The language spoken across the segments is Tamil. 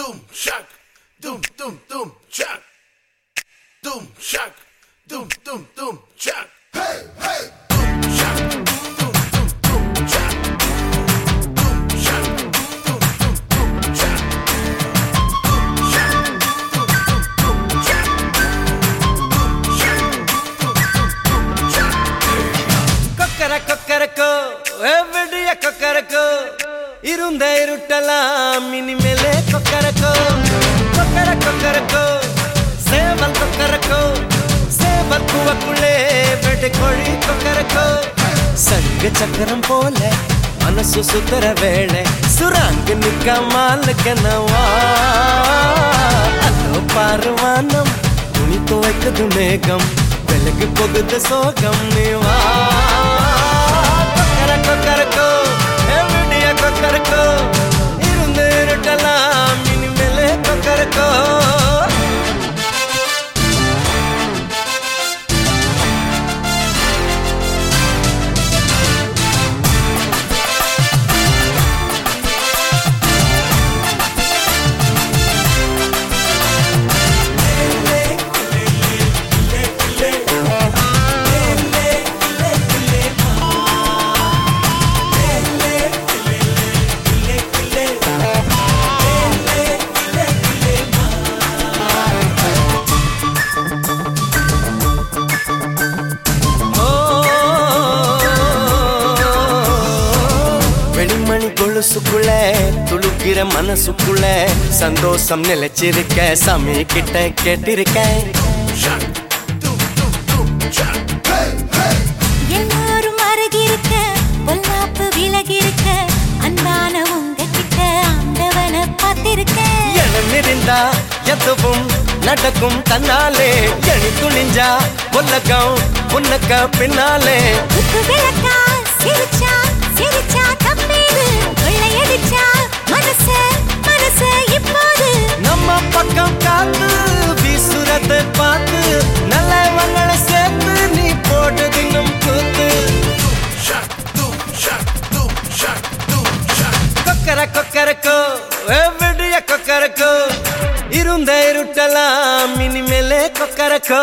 Doom shock, doom doom doom shock, doom shock, doom doom doom shock. Hey hey. Doom shock, doom doom doom shock. Doom shock, doom doom doom shock. Doom shock, doom doom doom shock. Doom shock, doom doom doom shock. கொக்கர கொக்கரக்கோ எவ்வடிய கொக்கரக்கோ இருந்த இருட்டலாம் இனிமேலே கொக்கரக்கோ கொக்கர கொக்கரக்கோ சேவல் கொக்கரக்கோ சேவல் குவக்குள்ளே வெட்டு கோழி கொக்கரக்கோ சங்க சக்கரம் போல மனசு சுத்தர வேளை சுராங்கு நிக்க மாலுக்கனவா அதோ பாருவானம் துணி துவைக்குது மேகம் வெளுக்கு போகுது சோகம் நீ வா கொக்கர கொக்கரக்கோ எவ்வடிய கொக்கரக்கோ இருந்து இருட்டலாம் இனிமேலே கொக்கரக்கோ ஓ, வெண்மணி கொலுசுக்குள்ள துளுக்கிற மனசுக்குள்ள சந்தோஷம் நிலைச்சிருக்க சாமி கிட்ட கேட்டிருக்கேன் Shock, doom doom doom shock. Hey hey. எல்லாரும் அருகிருக்க பொல்லாப்பு விலகிருக்க அன்பான உங்ககிட்ட ஆண்டவனை பார்த்திருக்க எனம் இருந்தா எதுவும் நடக்கும் தன்னாலே எணி துணிஞ்சா உலகம் உனக்க பின்னாலே குத்து விளக்கா சிரிச்சா சிரிச்சா தப்பேது கொள்ளையடிச்சா மனச மனச இப்போது நம்ம பக்கம் காத்து வீசுறத பார்த்து நல்லவங்களை சேர்த்து நீ போட்டு தின்னும் கூத்து Shock, doom shock, doom shock, doom shock. கொக்கர கொக்கரக்கோ எவ்வடிய கொக்கரக்கோ இருந்த இருட்டலாம் இனிமேலே கொக்கரக்கோ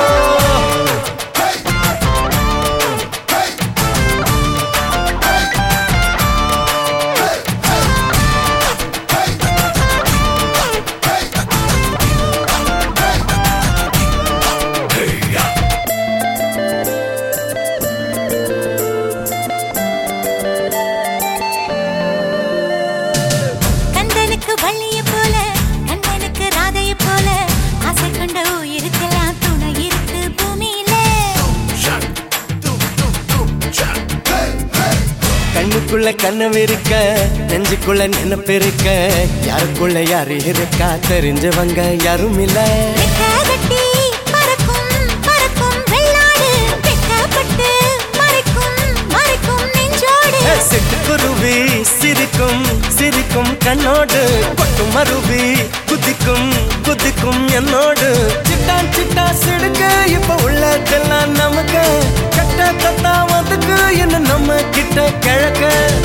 கந்தனுக்கு வள்ளிய போல கண்ணனுக்கு ராதைய போல ஆசை கொண்ட உயிருக்கெல்லாம் துணை இருக்கு பூமியில Shock, doom doom doom shock. Hey hey. கண்ணுக்குள்ள கண்ணம் இருக்க நெஞ்சுக்குள்ள நினைப்பு இருக்க யாருக்குள்ள யாரு இருக்கா தெரிஞ்சவங்க யாரும் இல்ல ரெக்க கட்டி பறக்கும் பறக்கும் வெள்ளாடு வெக்கப்பட்டு மறைக்கும் மறைக்கும் நெஞ்சோடு சிட்டுக்குருவி சிரிக்கும் சிரிக்கும் கண்ணோடு கொட்டும் மருவி குதிக்கும் குதிக்கும் என்னோடு சிட்டான் சிட்டா சிடுக்கு இப்ப உள்ளதெல்லாம் நமக்கு கட்ட தத்தா வந்துக்கு என்ன நம்ம கிட்ட கிழக்க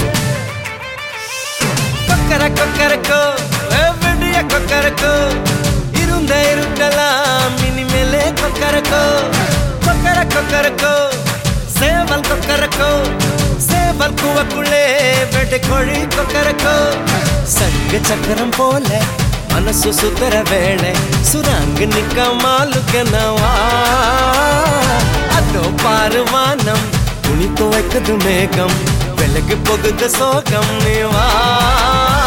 கொக்கர கொக்கரக்கோ எவ்வடிய கொக்கரக்கோ இருந்த இருட்டலாம் இனிமேலே கொக்கரக்கோ கொக்கர கொக்கரக்கோ சேவல் கொக்கரக்கோ சேவல் கூவக்குள்ளே வெட்டு கோழி கொக்கரக்கோ சங்க சக்கரம் போல மனசு சுத்தர வேளை சுராங்கு நிக்க மாலுக்கனவா அதோ பாருவானம் துணி துவைக்குது மேகம் விலகு போகுது சோகம் நீ வா